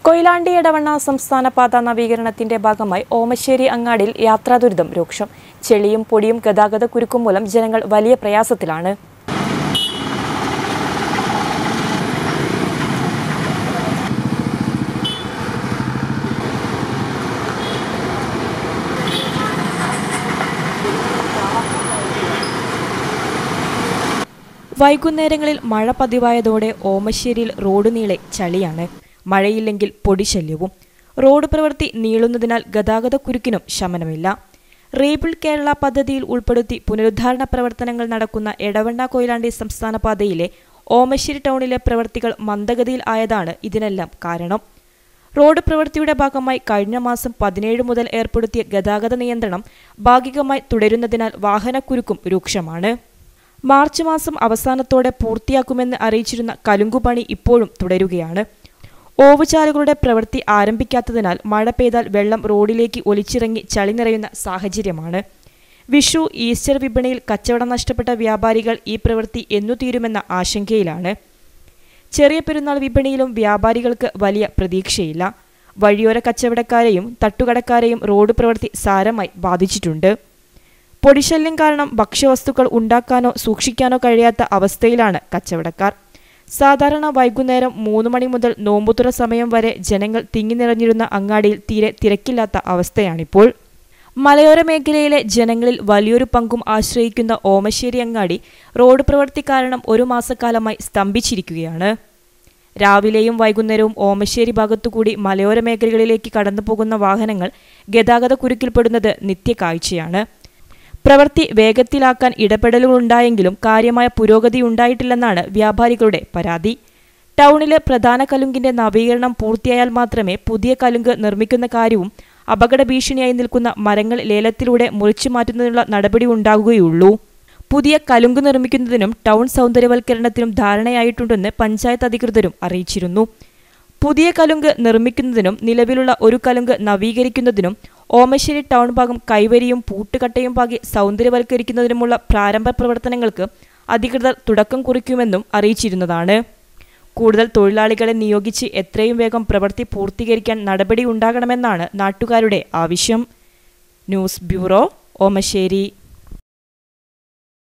കൊയിലാണ്ടി എടവണ്ണ സംസ്ഥാന പാത നവീകരണത്തിന്റെ ഭാഗമായി ഓമശ്ശേരി അങ്ങാടിയിൽ യാത്രാ ദുരിതം രൂക്ഷം ചെളിയും പൊടിയും ഗതാഗത കുരുക്കും മൂലം ജനങ്ങൾ വലിയ പ്രയാസത്തിലാണ് വൈകുന്നേരങ്ങളിൽ മഴ പതിവായതോടെ ഓമശ്ശേരിയിൽ റോഡ് നീളെ ചളിയാണ് മഴയില്ലെങ്കിൽ പൊടിശല്യവും റോഡ് പ്രവൃത്തി നീളുന്നതിനാൽ ഗതാഗത കുരുക്കിനും ശമനമില്ല റേബിൾ കേരള പദ്ധതിയിൽ ഉൾപ്പെടുത്തി പുനരുദ്ധാരണ പ്രവർത്തനങ്ങൾ നടക്കുന്ന എടവണ്ണ കൊയിലാണ്ടി സംസ്ഥാന പാതയിലെ ഓമശ്ശേരി ടൗണിലെ പ്രവൃത്തികൾ മന്ദഗതിയിൽ ആയതാണ് ഇതിനെല്ലാം കാരണം റോഡ് പ്രവൃത്തിയുടെ ഭാഗമായി കഴിഞ്ഞ മാസം പതിനേഴ് മുതൽ ഏർപ്പെടുത്തിയ ഗതാഗത നിയന്ത്രണം ഭാഗികമായി തുടരുന്നതിനാൽ വാഹനക്കുരുക്കും രൂക്ഷമാണ് മാർച്ച് മാസം അവസാനത്തോടെ പൂർത്തിയാക്കുമെന്ന് അറിയിച്ചിരുന്ന കലുങ്കുപണി ഇപ്പോഴും തുടരുകയാണ് ഓവുചാലുകളുടെ പ്രവൃത്തി ആരംഭിക്കാത്തതിനാൽ മഴ പെയ്താൽ വെള്ളം റോഡിലേക്ക് ഒലിച്ചിറങ്ങി ചളി നിറയുന്ന സാഹചര്യമാണ് വിഷു ഈസ്റ്റർ വിപണിയിൽ കച്ചവടം നഷ്ടപ്പെട്ട വ്യാപാരികൾ ഈ പ്രവൃത്തി എന്നു തീരുമെന്ന ആശങ്കയിലാണ് ചെറിയ പെരുന്നാൾ വിപണിയിലും വ്യാപാരികൾക്ക് വലിയ പ്രതീക്ഷയില്ല വഴിയോര കച്ചവടക്കാരെയും തട്ടുകടക്കാരെയും റോഡ് പ്രവൃത്തി സാരമായി ബാധിച്ചിട്ടുണ്ട് പൊടിശല്യം കാരണം ഭക്ഷ്യവസ്തുക്കൾ ഉണ്ടാക്കാനോ സൂക്ഷിക്കാനോ കഴിയാത്ത അവസ്ഥയിലാണ് കച്ചവടക്കാർ സാധാരണ വൈകുന്നേരം മൂന്ന് മണി മുതൽ നോമ്പുതുറ സമയം വരെ ജനങ്ങൾ തിങ്ങി നിറഞ്ഞിരുന്ന അങ്ങാടിയിൽ തീരെ തിരക്കില്ലാത്ത അവസ്ഥയാണിപ്പോൾ മലയോര മേഖലയിലെ ജനങ്ങളിൽ വലിയൊരു പങ്കും ആശ്രയിക്കുന്ന ഓമശ്ശേരി അങ്ങാടി റോഡ് പ്രവൃത്തി കാരണം ഒരു മാസക്കാലമായി സ്തംഭിച്ചിരിക്കുകയാണ് രാവിലെയും വൈകുന്നേരവും ഓമശ്ശേരി ഭാഗത്തുകൂടി മലയോര മേഖലകളിലേക്ക് കടന്നു പോകുന്ന വാഹനങ്ങൾ ഗതാഗത കുരുക്കിൽപ്പെടുന്നത് നിത്യകാഴ്ചയാണ് പ്രവൃത്തി വേഗത്തിലാക്കാൻ ഇടപെടലുകളുണ്ടായെങ്കിലും കാര്യമായ പുരോഗതി ഉണ്ടായിട്ടില്ലെന്നാണ് വ്യാപാരികളുടെ പരാതി ടൗണിലെ പ്രധാന കലുങ്കിന്റെ നവീകരണം പൂർത്തിയായാൽ മാത്രമേ പുതിയ കലുങ്ക് നിർമ്മിക്കുന്ന കാര്യവും അപകട ഭീഷണിയായി നിൽക്കുന്ന മരങ്ങൾ ലേലത്തിലൂടെ മുറിച്ചു മാറ്റുന്നതിനുള്ള നടപടി ഉണ്ടാകുകയുള്ളൂ പുതിയ കലുങ്ക് നിർമ്മിക്കുന്നതിനും ടൗൺ സൗന്ദര്യവൽക്കരണത്തിനും ധാരണയായിട്ടുണ്ടെന്ന് പഞ്ചായത്ത് അധികൃതരും അറിയിച്ചിരുന്നു പുതിയ കലുങ്ക് നിർമ്മിക്കുന്നതിനും നിലവിലുള്ള ഒരു കലുങ്ക് നവീകരിക്കുന്നതിനും ഓമശ്ശേരി ടൗൺ ഭാഗം കൈവരിയും പൂട്ടുകട്ടയും പാകി സൗന്ദര്യവൽക്കരിക്കുന്നതിനുമുള്ള പ്രാരംഭ പ്രവർത്തനങ്ങൾക്ക് അധികൃതർ തുടക്കം കുറിക്കുമെന്നും അറിയിച്ചിരുന്നതാണ് കൂടുതൽ തൊഴിലാളികളെ നിയോഗിച്ച് എത്രയും വേഗം പ്രവൃത്തി പൂർത്തീകരിക്കാൻ നടപടി ഉണ്ടാകണമെന്നാണ് നാട്ടുകാരുടെ ആവശ്യം ന്യൂസ് ബ്യൂറോ ഓമശ്ശേരി